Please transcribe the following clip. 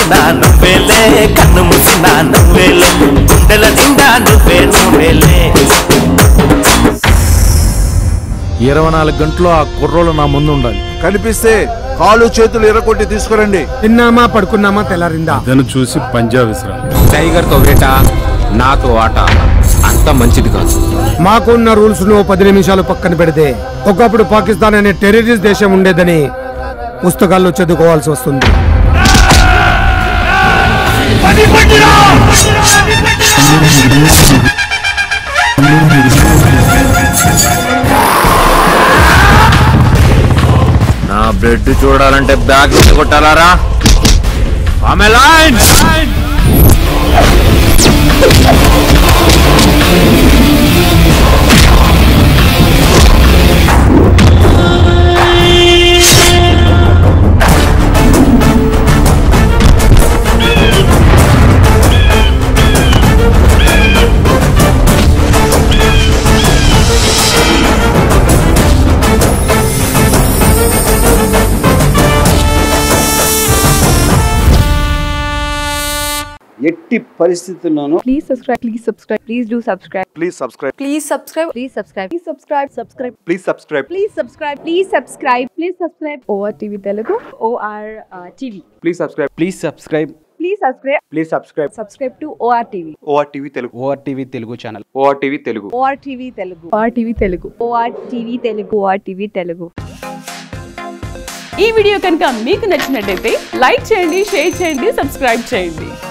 తెరిచిన నువ్వేలే కన్ను మూసిన నువ్వేలే గుండెల నిండా నువ్వే నువ్వేలే ఇరవై నాలుగు గంటలు ఆ కుర్రోళ్ళు నా ముందు ఉండాలి కనిపిస్తే కాలు చేతులు ఎర్రకొట్టి తీసుకురండి తిన్నామా పడుకున్నామా తెల్లారిందా ఇదను చూసి పంజాబ్ విసిరాలి టైగర్ తో వేట నాతో ఆట అంత మంచిది కాదు మాకున్న రూల్స్ ను పది నిమిషాలు పక్కన పెడితే ఒకప్పుడు పాకిస్తాన్ అనే టెర్రరిస్ట్ దేశం ఉండేదని పుస్తకాల్లో చదువుకోవాల్సి వస్తుంది నా బ్లడ్ చూడాలంటే బ్యాగ్ కొట్టాలారా ఆమె లైన్ ఎట్టి పరిస్థితుల్లోనూ Please subscribe. Please subscribe. Please do subscribe. Please subscribe Please subscribe. Please subscribe. Please subscribe. Subscribe. Please subscribe Please subscribe. Please subscribe. Please subscribe. OR TV Telugu. OR uh, TV. Please subscribe please subscribe Please subscribe. Please subscribe Subscribe to OR TV. OR TV Telugu OR TV Telugu channel OR TV Telugu OR TV Telugu. OR TV Telugu. OR TV Telugu. OR TV Telugu. ఈ video కనుక మీకు నచ్చినట్టయితే like చేయండి share చేయండి subscribe చేయండి